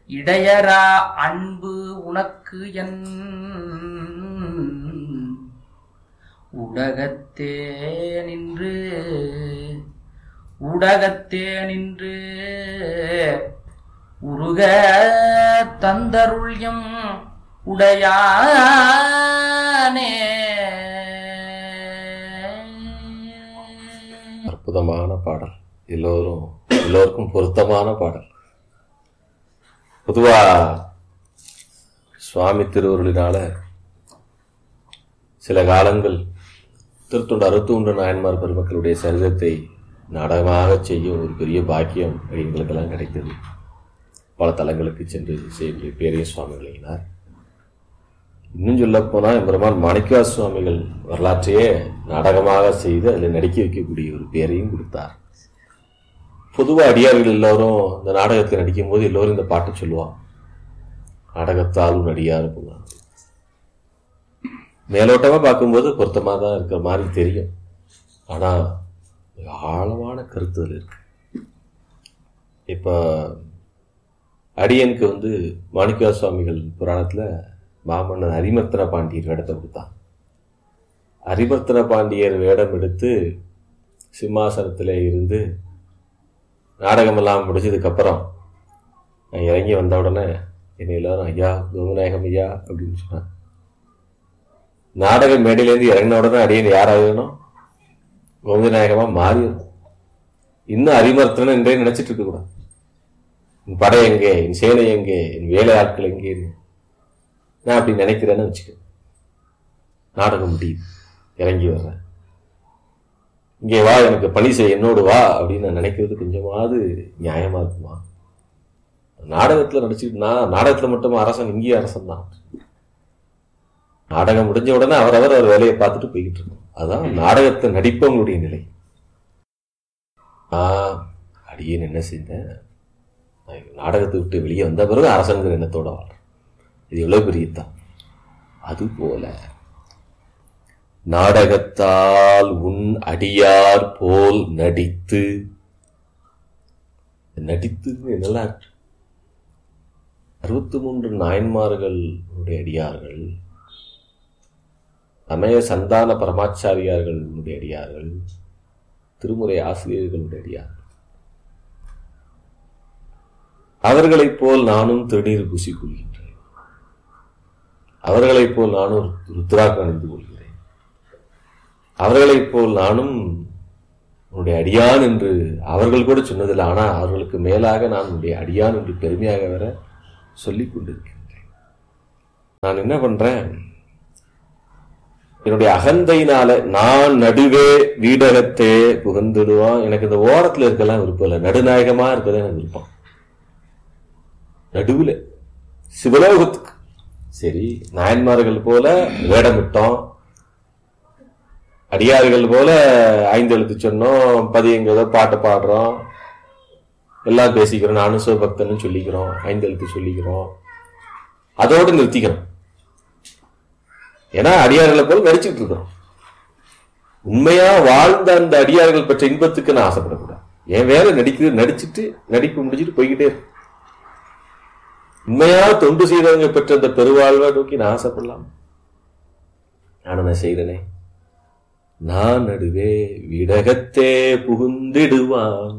இடையரா அன்பு உனக்கு என் உடகத்தே நின்று உடகத்தே நின்று உருக தந்தருள்யம் உடையானே அற்புதமான பாடல் எல்லோரும் எல்லோருக்கும் பொருத்தமான பாடல் பொதுவா சுவாமி திருவருளினால சில காலங்கள் திருத்தொண்டு அறுத்துண்டு நாயன்மார் பெருமக்களுடைய சரிதத்தை நாடகமாக செய்யும் ஒரு பெரிய பாக்கியம் எங்களுக்கெல்லாம் கிடைத்தது பல தலங்களுக்கு சென்று செய்ய பேரையும் சுவாமிகளினார் இன்னும் சொல்ல போனா எம்பெருமான் மாணிக்கா சுவாமிகள் வரலாற்றையே நாடகமாக செய்து அதில் நடிக்க வைக்கக்கூடிய ஒரு பேரையும் கொடுத்தார் பொதுவாக அடியார்கள் எல்லோரும் இந்த நாடகத்தில் நடிக்கும் போது எல்லோரும் இந்த பாட்டு சொல்லுவாங்க நாடகத்தால் உன் அடியார் போவாங்க மேலோட்டமா பார்க்கும்போது பொருத்தமாக தான் இருக்கிற மாதிரி தெரியும் ஆனா மிக ஆழமான கருத்து அதில் இருக்கு இப்போ அடியனுக்கு வந்து மாணிக்கா சுவாமிகள் புராணத்துல மாமன்னன் அரிமர்த்தன பாண்டியர் வேடத்தை கொடுத்தான் அரிமர்த்தன பாண்டியர் வேடம் எடுத்து சிம்மாசனத்தில் இருந்து நாடகமெல்லாம் முடிச்சதுக்கப்புறம் நான் இறங்கி வந்த உடனே என்னை எல்லாரும் ஐயா கோவிநாயகம் ஐயா அப்படின்னு சொன்னான் நாடக மேடையிலேருந்து இறங்கின உடனே அடியன் யாராகணும் கோவிநாயகமா மாறிடும் இன்னும் அரிமர்த்தனன் என்றே நினைச்சிட்டு இருக்க கூடாது என் படை எங்கே என் சேனை எங்கே என் வேலை ஆட்கள் எங்கேன்னு நான் அப்படி நினைக்கிறேன்னு வச்சுக்க நாடகம் முடியுது இறங்கி வர்றேன் இங்கே வா எனக்கு பணி செய் என்னோடு வா அப்படின்னு நான் நினைக்கிறது கொஞ்சமாவது நியாயமா இருக்குமா நாடகத்துல நடிச்சுட்டு நான் நாடகத்துல மட்டும் அரசன் இங்கேயும் அரசன் தான் நாடகம் முடிஞ்ச உடனே அவரவர் அவர் வேலையை பார்த்துட்டு போய்கிட்டு இருக்கோம் அதான் நாடகத்தை நடிப்பவங்களுடைய நிலை ஆஹ் அடியேன் என்ன செய்தேன் நான் நாடகத்தை விட்டு வெளியே வந்த பிறகு அரசங்கிற எண்ணத்தோட வாழ்றேன் இது எவ்வளவு பெரிய தான் அது போல நாடகத்தால் உன் அடியார் போல் நடித்து நடித்து நல்லா இருக்கு அறுபத்தி மூன்று நாயன்மார்களுடைய அடியார்கள் சமய சந்தான பரமாச்சாரியார்களுடைய அடியார்கள் திருமுறை ஆசிரியர்களுடைய அடியார்கள் அவர்களைப் போல் நானும் திருநீர் பூசிக்கொள்கின்றேன் அவர்களைப் போல் நானும் ருத்ராக்கு அணிந்து கொள்கிறேன் அவர்களைப் போல் நானும் உன்னுடைய அடியான் என்று அவர்கள் கூட சொன்னதில்லை ஆனா அவர்களுக்கு மேலாக நான் உன்னுடைய அடியான் என்று பெருமையாக வர சொல்லிக் கொண்டிருக்கின்றேன் நான் என்ன பண்றேன் என்னுடைய அகந்தையினால நான் நடுவே வீடகத்தே புகுந்துடுவான் எனக்கு இந்த ஓரத்துல இருக்கலாம் விருப்பம் இல்லை நடுநாயகமா இருக்கதான் எனக்கு விருப்பம் நடுவுல சிவலோகத்துக்கு சரி நாயன்மார்கள் போல வேடமிட்டோம் அடியார்கள் போல ஐந்தெழுத்து சொன்னோம் பதியங்கிறதோ பாட்டு பாடுறோம் எல்லாம் பேசிக்கிறோம் நானும் சிவபக்தன்னு சொல்லிக்கிறோம் ஐந்தெழுத்து சொல்லிக்கிறோம் அதோடு நிறுத்திக்கிறோம் ஏன்னா அடியார்களை போல நடிச்சுட்டு இருக்கிறோம் உண்மையா வாழ்ந்த அந்த அடியார்கள் பெற்ற இன்பத்துக்கு நான் ஆசைப்படக்கூடாது என் வேலை நடிக்கிறது நடிச்சுட்டு நடிப்பு முடிச்சுட்டு போய்கிட்டே இருக்கு உண்மையா தொண்டு செய்தவங்க பெற்ற அந்த பெருவாழ்வை நோக்கி நான் ஆசைப்படலாம் நான் என்ன செய்தனே நான் நடுவே விடகத்தே புகுந்திடுவான்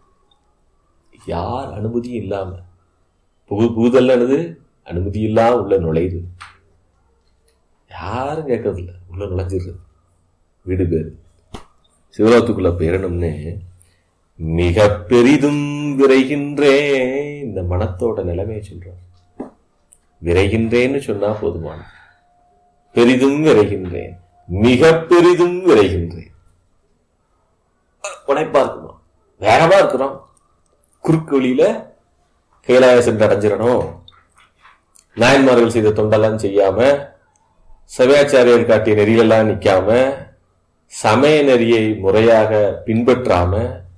யார் அனுமதியும் இல்லாம புகு புகுதல் என்னது அனுமதி இல்லாம உள்ள நுழையுது யாரும் கேட்கறதில்ல உள்ள நுழைஞ்சிடுறது வீடு பேரு சிவலோகத்துக்குள்ள பேரணும்னு மிக பெரிதும் விரைகின்றேன் இந்த மனத்தோட நிலைமையை சொல்றான் விரைகின்றேன்னு சொன்னா போதுமான பெரிதும் விரைகின்றேன் மிக பெரிதும் விரைகின்றேன் உடைப்பா இருக்குமா வேகமா இருக்கிறோம் குறுக்கு வழியில கைலாய சென்று அடைஞ்சிடணும் நாயன்மார்கள் செய்த தொண்டெல்லாம் செய்யாம சபையாச்சாரியர் காட்டிய நெறியெல்லாம் நிக்காம சமய நெறியை முறையாக பின்பற்றாம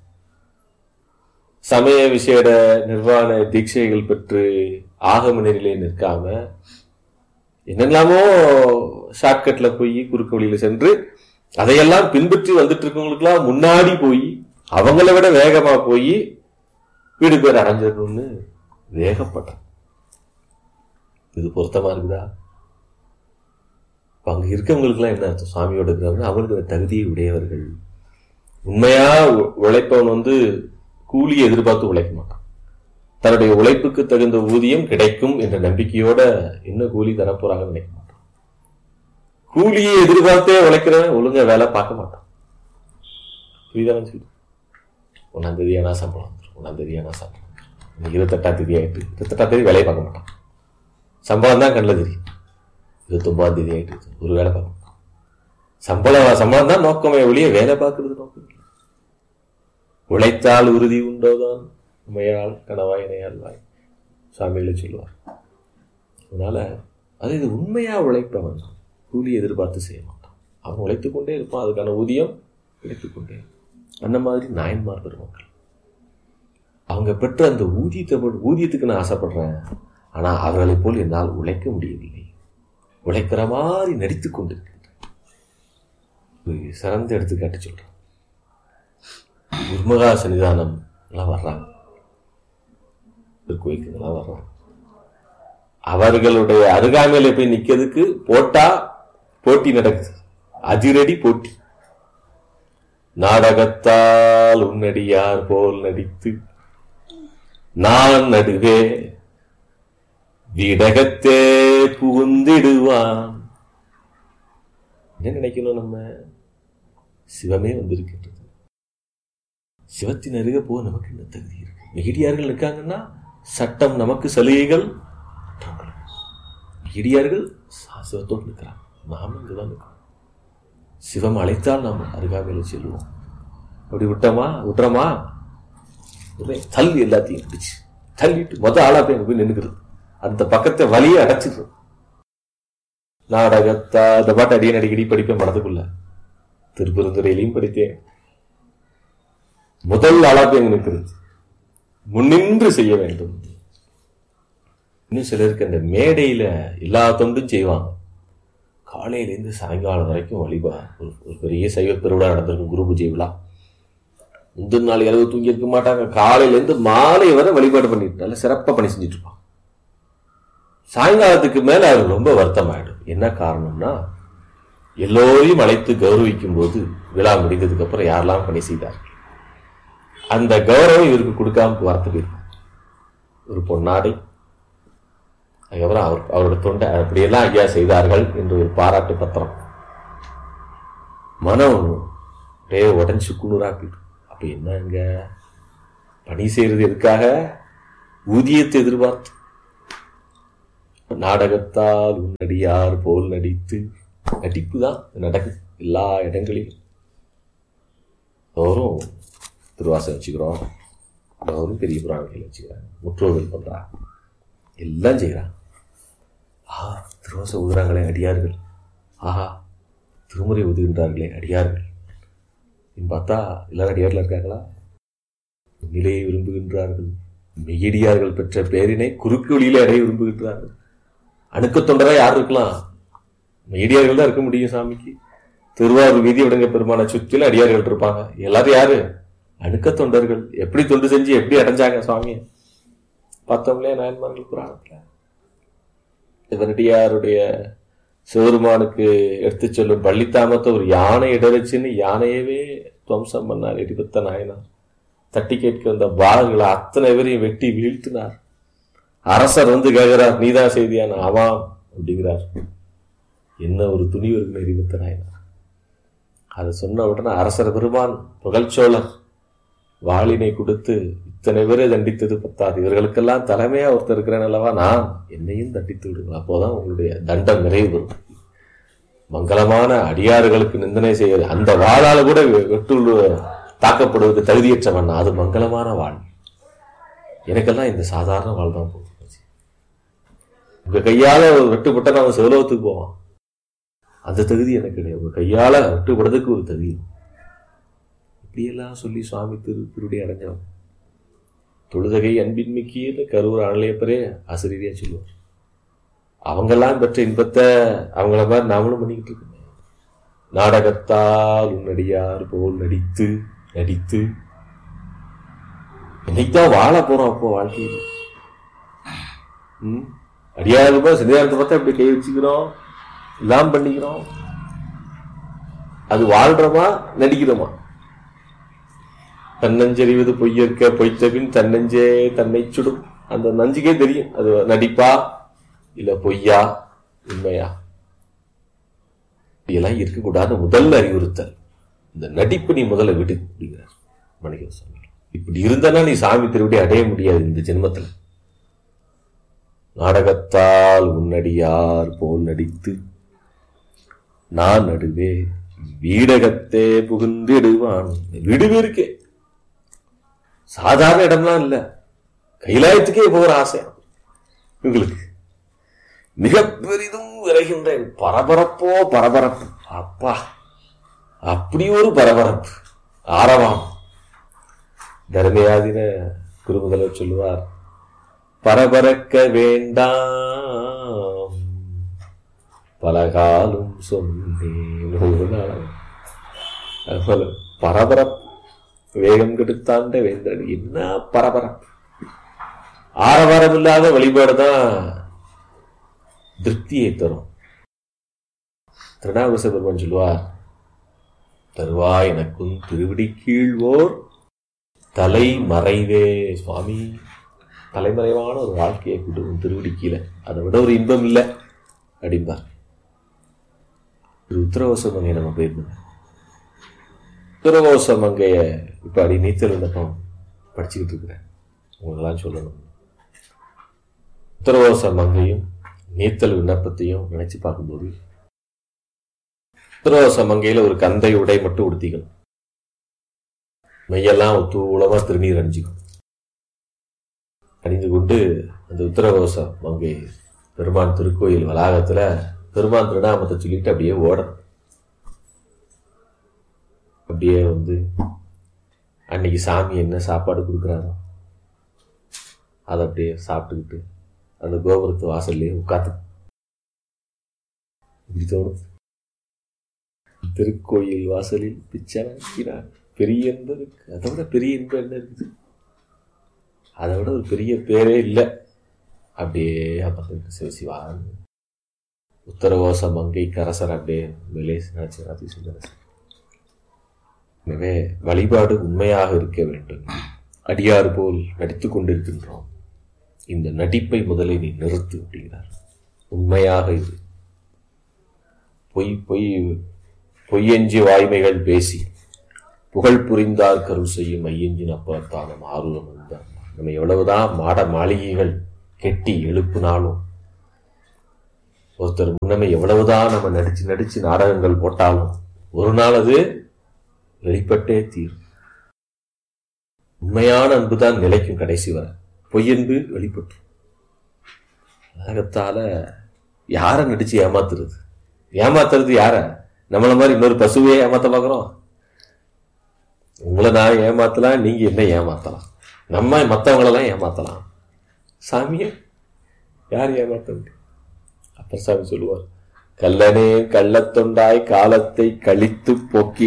சமய விசேட நிர்வாண தீட்சைகள் பெற்று ஆகம நெறியிலே நிற்காம என்னெல்லாமோ ஷார்ட்கட்ல போய் குறுக்கு வழியில சென்று அதையெல்லாம் பின்பற்றி வந்துட்டு இருக்கவங்களுக்குலாம் முன்னாடி போய் அவங்கள விட வேகமா போய் வீடு பேர் அடைஞ்சிடணும்னு வேகப்பட்டான் இது பொருத்தமா இருக்குதா இப்ப அங்க இருக்கவங்களுக்குலாம் என்ன அர்த்தம் சுவாமியோட இருக்கிறவங்க அவங்களுக்கு அந்த தகுதியை உடையவர்கள் உண்மையா உ- உழைப்பவன் வந்து கூலியை எதிர்பார்த்து உழைக்க மாட்டான் தன்னுடைய உழைப்புக்கு தகுந்த ஊதியம் கிடைக்கும் என்ற நம்பிக்கையோட என்ன கூலி தரப்போறாங்கன்னு நினைக்க மாட்டான் கூலியை எதிர்பார்த்தே உழைக்கிறவன் ஒழுங்கா வேலை பார்க்க மாட்டான் புரியுதானு சொல்லி ஒன்னாம் தேதி ஆனா சம்பளம் வந்துடும் ஒன்னாம் தேதி ஆனா சம்பளம் வந்துரும். இன்னைக்கு இருபத்தெட்டாம் தேதி ஆயிட்டு இருபத்தெட்டாம் தேதி வேலையை பார்க்க மாட்டான் சம்பளம் தான் கண்ணில் தெரியும் இருபத்தொன்பதாம் தேதி ஆயிட்டு ஒரு வேலை பார்க்க மாட்டான் சம்பளம் சம்பளம் தான் நோக்கமே ஒழிய வேலை பார்க்கறது நோக்கம் இல்லை உழைத்தால் உறுதி உண்டோதான் உமையால் கனவாய் இணையால் வாய் சாமியில் சொல்லுவார் அதனால அது இது உண்மையா உழைப்பவன் கூலி எதிர்பார்த்து செய்ய மாட்டான் அவன் உழைத்துக் கொண்டே இருப்பான் அதுக்கான ஊதியம் கிடைத்துக் கொண்டே இருக்கும். அந்த மாதிரி நாயன்மார் பெருமக்கள் அவங்க பெற்ற அந்த ஊதியத்தை போட்டு- ஊதியத்துக்கு நான் ஆசைப்படுறேன் ஆனா அவர்களைப் போல் என்னால் உழைக்க முடியவில்லை உழைக்கிற மாதிரி நடித்துக் கொண்டிருக்கின்றேன் ஒரு சிறந்த எடுத்துக்காட்டு சொல்றேன் குருமகா சன்னிதானம் எல்லாம் வர்றாங்க திருக்கோயிலுக்கு எல்லாம் வர்றாங்க அவர்களுடைய அருகாமையில போய் நிக்கிறதுக்கு போட்டா போட்டி நடக்குது அதிரடி போட்டி நாடகத்தால் உன்னடியார் போல் நடித்து நான் நடுவே விடகத்தே புகுந்திடுவான் என்ன நினைக்கணும் நம்ம சிவமே வந்திருக்கின்றது சிவத்தின் அருகே போக நமக்கு என்ன தகுதி இருக்கு நெகிடியார்கள் இருக்காங்கன்னா சட்டம் நமக்கு சலுகைகள் மற்றவங்களுக்கு. நெகிடியார்கள் சா- சிவத்தோடு இருக்கிறாங்க நாம இங்கதான் இருக்கிறோம் சிவம் அழைத்தால் நாம் அருகாமையில் செல்வோம் அப்படி விட்டோமா விட்டுறோமா உடனே தள்ளி எல்லாத்தையும் பிடிச்சு தள்ளிட்டு மொத ஆளா போய் அங்க போய் நின்னுக்கிறது அந்த பக்கத்தை வழியை அடைச்சிடுறது நாடகத்தா இந்த பாட்டு அடியே அடிக்கடி படிப்பேன் மனதுக்குள்ள திருப்பெருந்துறையிலையும் படித்தேன் முதல் ஆளா போய் அங்க நிற்கிறது முன்னின்று செய்ய வேண்டும் இன்னும் சிலருக்கு அந்த மேடையில எல்லா தொண்டும் செய்வாங்க காலையிலேருந்து சாயங்காலம் வரைக்கும் வழிபா ஒரு ஒரு பெரிய சைவ பெருவிழா நடந்திருக்கும் குரு பூஜை விழா முந்தின நாள் இரவு தூங்கி இருக்க மாட்டாங்க காலையிலேருந்து மாலை வரை வழிபாடு பண்ணிட்டு நல்ல சிறப்பாக பணி செஞ்சுட்டு இருப்பாங்க சாயங்காலத்துக்கு மேல அது ரொம்ப வருத்தமாயிடும் என்ன காரணம்னா எல்லோரையும் அழைத்து கௌரவிக்கும் போது விழா முடிந்ததுக்கு அப்புறம் யாரெல்லாம் பணி செய்தார்கள் அந்த கௌரவம் இவருக்கு கொடுக்காம வரத்துக்கு இருக்கும் ஒரு பொன்னாடை அதுக்கப்புறம் அவர் அவரோட தொண்டை அப்படியெல்லாம் ஐயா செய்தார்கள் என்று ஒரு பாராட்டு பத்திரம் மனம் அப்படியே உடஞ்சி குளிரா போயிடும் அப்ப என்னங்க பணி செய்யறது எதுக்காக ஊதியத்தை எதிர்பார்த்து நாடகத்தால் உன்னடியார் போல் நடித்து நடிப்பு தான் நடக்குது எல்லா இடங்களிலும் தோறும் திருவாசம் வச்சுக்கிறோம் தோறும் பெரிய புராணங்கள் வச்சுக்கிறாங்க முற்றோர்கள் பண்றாங்க எல்லாம் செய்கிறாங்க ஆஹா திருவாசம் ஊதுறாங்களே அடியார்கள் ஆஹா திருமுறை ஊதுகின்றார்களே அடியார்கள் இன்னு பார்த்தா எல்லாரும் அடியார்கள் இருக்காங்களா நிலையை விரும்புகின்றார்கள் மெய்யடியார்கள் பெற்ற பேரினை குறுக்கு வழியிலே அடைய விரும்புகின்றார்கள் அணுக்க தொண்டரா யார் இருக்கலாம் மெய்யடியார்கள் தான் இருக்க முடியும் சாமிக்கு திருவாரூர் வீதி விடங்க பெருமான சுற்றிலும் அடியார்கள் இருப்பாங்க எல்லாரும் யாரு அணுக்க தொண்டர்கள் எப்படி தொண்டு செஞ்சு எப்படி அடைஞ்சாங்க சுவாமியை பார்த்தோம்லையே நாயன்மார்கள் புராணத்துல இவரடியாருடைய சிவருமானுக்கு எடுத்து சொல்லும் பள்ளித்தாமத்தை ஒரு யானை இடவச்சுன்னு யானையவே துவம்சம் பண்ணார் எரிபத்த நாயனார் தட்டி கேட்க வந்த பாலங்களை அத்தனை பேரையும் வெட்டி வீழ்த்தினார் அரசர் வந்து கேட்கிறார் நீதான் செய்தியான ஆமாம் அப்படிங்கிறார் என்ன ஒரு துணிவு இருக்குன்னு எரிபத்த நாயனார் அதை சொன்ன உடனே அரசர் பெருமான் புகழ்ச்சோழர் வாளினை கொடுத்து இத்தனை பேரை தண்டித்தது பத்தாது இவர்களுக்கெல்லாம் தலைமையா ஒருத்தர் இருக்கிறேன் அல்லவா நான் என்னையும் தண்டித்து விடுங்கள் அப்போதான் உங்களுடைய தண்டம் நிறைவு பெறும் மங்களமான அடியாறுகளுக்கு நிந்தனை செய்வது அந்த வாளால கூட வெட்டுள்ள தாக்கப்படுவது தகுதியற்றவன் அது மங்களமான வாழ் எனக்கெல்லாம் இந்த சாதாரண வாழ் தான் போகும் உங்க கையால ஒரு வெட்டுப்பட்ட நாம சிவலோகத்துக்கு போவான் அந்த தகுதி எனக்கு கிடையாது உங்க கையால வெட்டுப்படுறதுக்கு ஒரு தகுதி இப்படியெல்லாம் சொல்லி சுவாமி திரு திருடி அடைஞ்சவன் தொழுதகை அன்பின் மிக்கியன்னு கரூர் ஆணையப்பரே ஆசிரியரையா சொல்லுவார் அவங்கெல்லாம் பெற்ற இன்பத்தை அவங்கள மாதிரி நாமளும் பண்ணிக்கிட்டு இருக்கோம் நாடகத்தால் உன்னடியார் போல் நடித்து நடித்து இன்னைக்குதான் வாழ போறோம் அப்போ வாழ்க்கையில் ம் அடியாருமா சன்னிதானத்தை பார்த்தா இப்படி கை வச்சுக்கிறோம் எல்லாம் பண்ணிக்கிறோம் அது வாழ்றோமா நடிக்கிறோமா தன்னஞ்செறிவது பொய்யற்க பொய்த்தபின் தன்னஞ்சே தன்னை சுடும் அந்த நஞ்சுக்கே தெரியும் அது நடிப்பா இல்ல பொய்யா உண்மையா இதெல்லாம் இருக்கக்கூடாது முதல்ல அறிவுறுத்தல் இந்த நடிப்பு நீ முதல்ல விடு அப்படிங்கிறார் மணிக சுவாமி இப்படி இருந்தானா நீ சாமி திருவிடி அடைய முடியாது இந்த ஜென்மத்துல நாடகத்தால் உன்னடியார் போல் நடித்து நான் நடுவே வீடகத்தே புகுந்து இடுவான் விடுவே இருக்கே சாதாரண இடம்லாம் இல்ல கைலாயத்துக்கே போகிற ஆசை உங்களுக்கு மிக பெரிதும் விரைகின்றேன் பரபரப்போ பரபரப்பு அப்பா அப்படி ஒரு பரபரப்பு ஆரவாம் தர்மயாதின குருமுதலர் சொல்லுவார் பரபரக்க வேண்டாம் பலகாலும் சொன்னேன் ஒரு நாள் அதுபோல பரபரப்பு வேகம் கெடுத்தாண்ட வேந்தன் என்ன பரபரப்பு ஆரவாரம் இல்லாத வழிபாடு தான் திருப்தியை தரும் திருநாவுச பெருமான் சொல்லுவார் தருவாய் எனக்கும் திருவிடி கீழ்வோர் தலை மறைவே சுவாமி தலைமறைவான ஒரு வாழ்க்கையை கொடு உன் திருவிடி கீழே அதை விட ஒரு இன்பம் இல்லை அப்படிம்பார் ஒரு உத்தரவாச மங்கையை நம்ம போயிருந்தோம் உத்தரவாச மங்கைய இப்ப அடி நீச்சல் விண்ணப்பம் படிச்சுக்கிட்டு இருக்கிறேன் உங்களெல்லாம் சொல்லணும் உத்தரவாச மங்கையும் நீத்தல் விண்ணப்பத்தையும் நினைச்சு பார்க்கும்போது உத்தரவாச மங்கையில ஒரு கந்தை உடை மட்டும் உடுத்திக்கணும் மையெல்லாம் ஒத்தூளமா திருநீர் அணிஞ்சுக்கும் அணிந்து கொண்டு அந்த உத்தரவாச மங்கை பெருமான் திருக்கோயில் வளாகத்துல பெருமான் திருநாமத்தை சொல்லிட்டு அப்படியே ஓடணும் அப்படியே வந்து அன்னைக்கு சாமி என்ன சாப்பாடு கொடுக்குறாரோ அதை அப்படியே சாப்பிட்டுக்கிட்டு அந்த கோபுரத்து வாசல்லையே உட்காந்து இப்படி தோணுது திருக்கோயில் வாசலில் பிச்சனாக்கினான் பெரிய இன்பம் இருக்கு அதை விட பெரிய இன்பம் என்ன இருக்குது அதை விட ஒரு பெரிய பேரே இல்லை அப்படியே அமர்ந்து சிவசிவான் உத்தரகோச மங்கை கரசர் அப்படியே மேலே நினைச்சு ராத்தி சுந்தரசன் எனவே வழிபாடு உண்மையாக இருக்க வேண்டும் அடியாறு போல் நடித்துக் கொண்டிருக்கின்றோம் இந்த நடிப்பை முதலில் நீ நிறுத்து அப்படிங்கிறார் உண்மையாக இது பொய் பொய் பொய்யஞ்சி வாய்மைகள் பேசி புகழ் புரிந்தார் கருள் செய்யும் ஐயஞ்சின் அப்பாத்தானம் ஆர்வம் வந்தார் நம்ம எவ்வளவுதான் மாட மாளிகைகள் கெட்டி எழுப்புனாலும் ஒருத்தர் முன்னமே எவ்வளவுதான் நம்ம நடிச்சு நடிச்சு நாடகங்கள் போட்டாலும் ஒரு நாள் அது வெளிப்பட்டே தீரும் உண்மையான அன்புதான் நிலைக்கும் கடைசி வரை பொய்யன்பு வெளிப்பட்டு உலகத்தால யார நடிச்சு ஏமாத்துறது ஏமாத்துறது யார நம்மள மாதிரி இன்னொரு பசுவையே ஏமாத்த பாக்குறோம் உங்களை நான் ஏமாத்தலாம் நீங்க என்ன ஏமாத்தலாம் நம்ம மற்றவங்களெல்லாம் ஏமாத்தலாம் சாமியே யார் ஏமாத்த முடியும் அப்பர் சாமி சொல்லுவார் கல்லனே கள்ளத்தொண்டாய் காலத்தை கழித்து போக்கி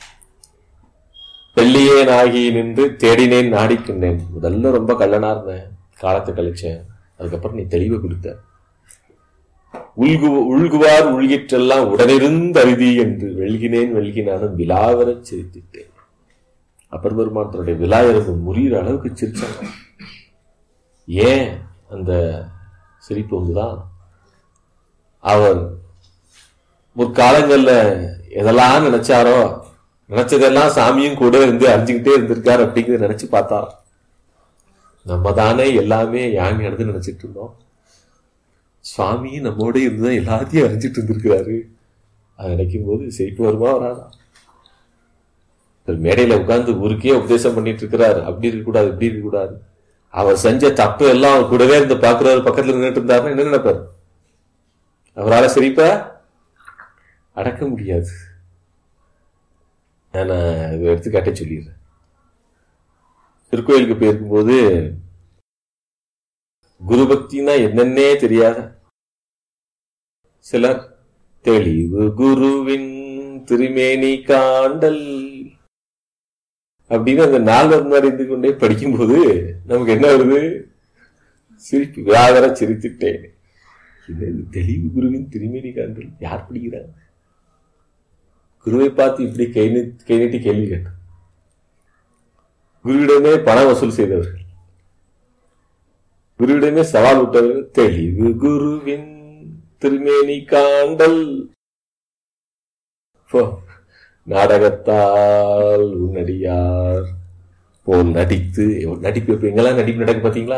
வெள்ளியேன் ஆகி நின்று தேடினேன் நாடிக்கின்றேன் முதல்ல ரொம்ப கள்ளனா இருந்தேன் காலத்தை கழிச்சேன் அதுக்கப்புறம் நீ தெளிவு கொடுத்த உள்கு உள்குவார் உள்கிற்றெல்லாம் உடனிருந்து அருதி என்று வெல்கினேன் வெல்கினானும் விழாவரச் சிரித்திட்டேன் அப்பர் பெருமான் தன்னுடைய விழா எறும்பு முறிகிற அளவுக்கு சிரிச்சாங்க ஏன் அந்த சிரிப்பு வந்துதான் அவர் முற்காலங்கள்ல எதெல்லாம் நினைச்சாரோ நினைச்சதெல்லாம் சாமியும் கூட இருந்து அறிஞ்சுக்கிட்டே இருந்திருக்காரு அப்படிங்கிறத நினைச்சு பார்த்தார் நம்ம தானே எல்லாமே யாமி நடந்து நினைச்சிட்டு இருந்தோம் சுவாமி நம்மோட இருந்துதான் எல்லாத்தையும் அறிஞ்சிட்டு இருந்திருக்கிறாரு அது நினைக்கும் போது சிரிப்பு வருமா வராதா ஒரு மேடையில உட்கார்ந்து ஊருக்கே உபதேசம் பண்ணிட்டு இருக்கிறார் அப்படி இருக்கக்கூடாது இப்படி இருக்கக்கூடாது அவர் செஞ்ச தப்பு எல்லாம் அவர் கூடவே இருந்து பாக்குறாரு பக்கத்துல நின்றுட்டு இருந்தாருன்னா என்ன நினைப்பார் அவரால் சிரிப்பா அடக்க முடியாது நான் இதை எடுத்துக்காட்டே சொல்லிடுறேன் திருக்கோயிலுக்கு போயிருக்கும்போது குரு பக்தினா என்னன்னே தெரியாத சிலர் தெளிவு குருவின் திருமேனி காண்டல் அப்படின்னு அந்த நால்வர் முன்னாடி இருந்து கொண்டே படிக்கும்போது நமக்கு என்ன வருது சிரிப்பு வியாகர சிரித்துட்டேன் இது தெளிவு குருவின் திருமேனி காண்டல் யார் பிடிக்கிறாங்க குருவை பார்த்து இப்படி கை நீ- கை நீட்டி கேள்வி கேட்டார் குருவிடமே பணம் வசூல் செய்தவர்கள் குருவிடமே சவால் விட்டவர்கள் தெளிவு குருவின் திருமேனி காண்டல் போ, நாடகத்தால் உன்னடியார் போல் நடித்து நடிப்பு இப்ப எங்கெல்லாம் நடிப்பு நடக்கு பாத்தீங்களா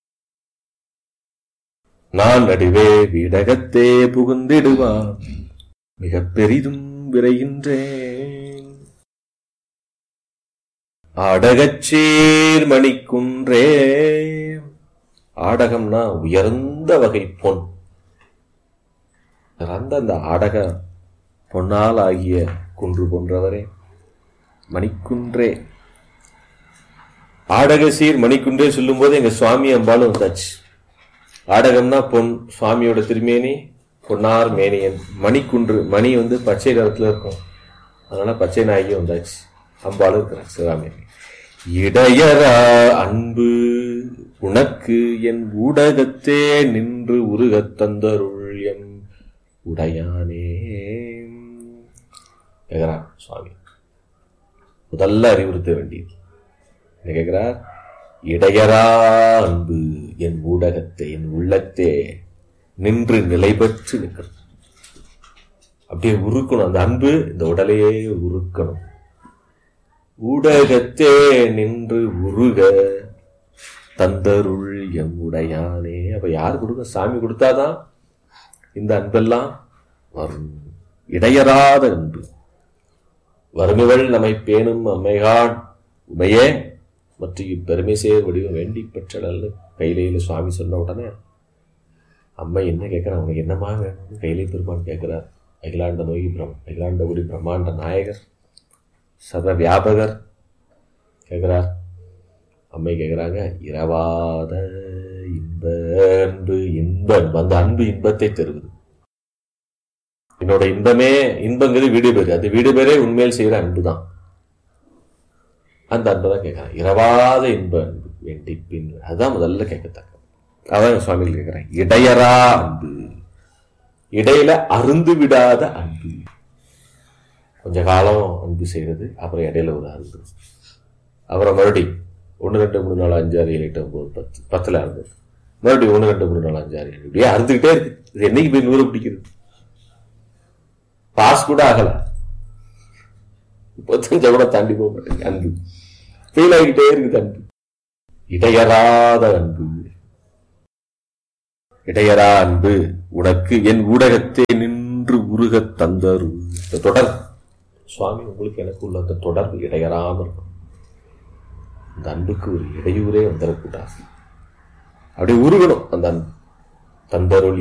நான் நடுவே வீடகத்தே புகுந்திடுவான் மிக பெரிதும் விரைகின்றேன் ஆடகச்சேர் மணிக்குன்றே ஆடகம்னா உயர்ந்த வகை பொன் சிறந்த அந்த ஆடக பொன்னால் ஆகிய குன்று போன்றவரே மணிக்குன்றே ஆடக சீர் மணிக்குன்றே சொல்லும்போது எங்க சுவாமி அம்பாலும் வந்தாச்சு ஆடகம்னா பொன் சுவாமியோட திருமேனி பொன்னார் மேனியன் மணிக்குன்று மணி வந்து பச்சை நிறத்துல இருக்கும் அதனால பச்சை நாயகி வந்தாச்சு அம்பாலும் இருக்கிறார் சிவகாமி இடையரா அன்பு உனக்கு என் ஊடகத்தே நின்று உருகத் தந்தருள் எம் உடையானே கேட்கிறார் சுவாமி முதல்ல அறிவுறுத்த வேண்டியது என்ன கேட்கிறார் இடையரா அன்பு என் ஊடகத்தை என் உள்ளத்தே நின்று நிலை பெற்று நிற்கிறது அப்படியே உருக்கணும் அந்த அன்பு இந்த உடலையே உருக்கணும் ஊடகத்தே நின்று உருக தந்தருள் எம் உடையானே அப்ப யார் கொடுக்க சாமி கொடுத்தாதான் இந்த அன்பெல்லாம் வரும் இடையறாத அன்பு வறுமைகள் நம்மை பேணும் அம்மைகான் உமையே மற்றும் இப்பெருமை சேர் வடிவம் வேண்டி பெற்றடல்னு கையிலையில சுவாமி சொன்ன உடனே அம்மை என்ன கேட்கிறார் உனக்கு என்னமா வேணும்னு கையிலே பெருமான் கேட்கிறார் அகிலாண்ட நோய் பிரம் அகிலாண்ட குடி பிரம்மாண்ட நாயகர் சர்வ வியாபகர் கேட்கிறார் அம்மை கேட்கிறாங்க இரவாத இன்ப அன்பு இன்ப அன்பு அந்த அன்பு இன்பத்தை தருவது என்னோட இன்பமே இன்பங்கிறது வீடு பேரு அந்த வீடு பேரே உண்மையில் செய்யற அன்பு தான் அந்த அன்பை தான் கேட்கறேன் இரவாத இன்ப அன்பு வேண்டி பின் அதுதான் முதல்ல கேட்கத்தக்க அதான் சுவாமிகள் கேட்கிறேன் இடையரா அன்பு இடையில அருந்து விடாத அன்பு கொஞ்ச காலம் அன்பு செய்யறது அப்புறம் இடையில ஒரு அன்பு அப்புறம் மறுபடி ஒன்று ரெண்டு மூணு நாலு அஞ்சு ஆறு ஏழு எட்டு ஒன்பது பத்து பத்துல அருந்து மறுபடியும் ஒன்று ரெண்டு மூணு நாலு அஞ்சு ஆறு ஏழு இப்படியே அறுந்துக்கிட்டே இருக்கு இது என்னைக்கு போய் நூறு பிடிக்கிறது பாஸ் கூட ஆகல முப்பத்தஞ்ச கூட தாண்டி போக மாட்டேங்குது அன்பு ஃபெயில் ஆகிட்டே இருக்குது அன்பு இடையறாத அன்பு இடையரா அன்பு உனக்கு என் ஊடகத்தை நின்று உருகத் தந்தரு இந்த தொடர் சுவாமி உங்களுக்கு எனக்கு உள்ள அந்த தொடர்பு இடையறாம இருக்கும் இந்த அன்புக்கு ஒரு இடையூறே வந்துடக்கூடாது அப்படியே உருகணும் அந்த அன்பு தந்தருள்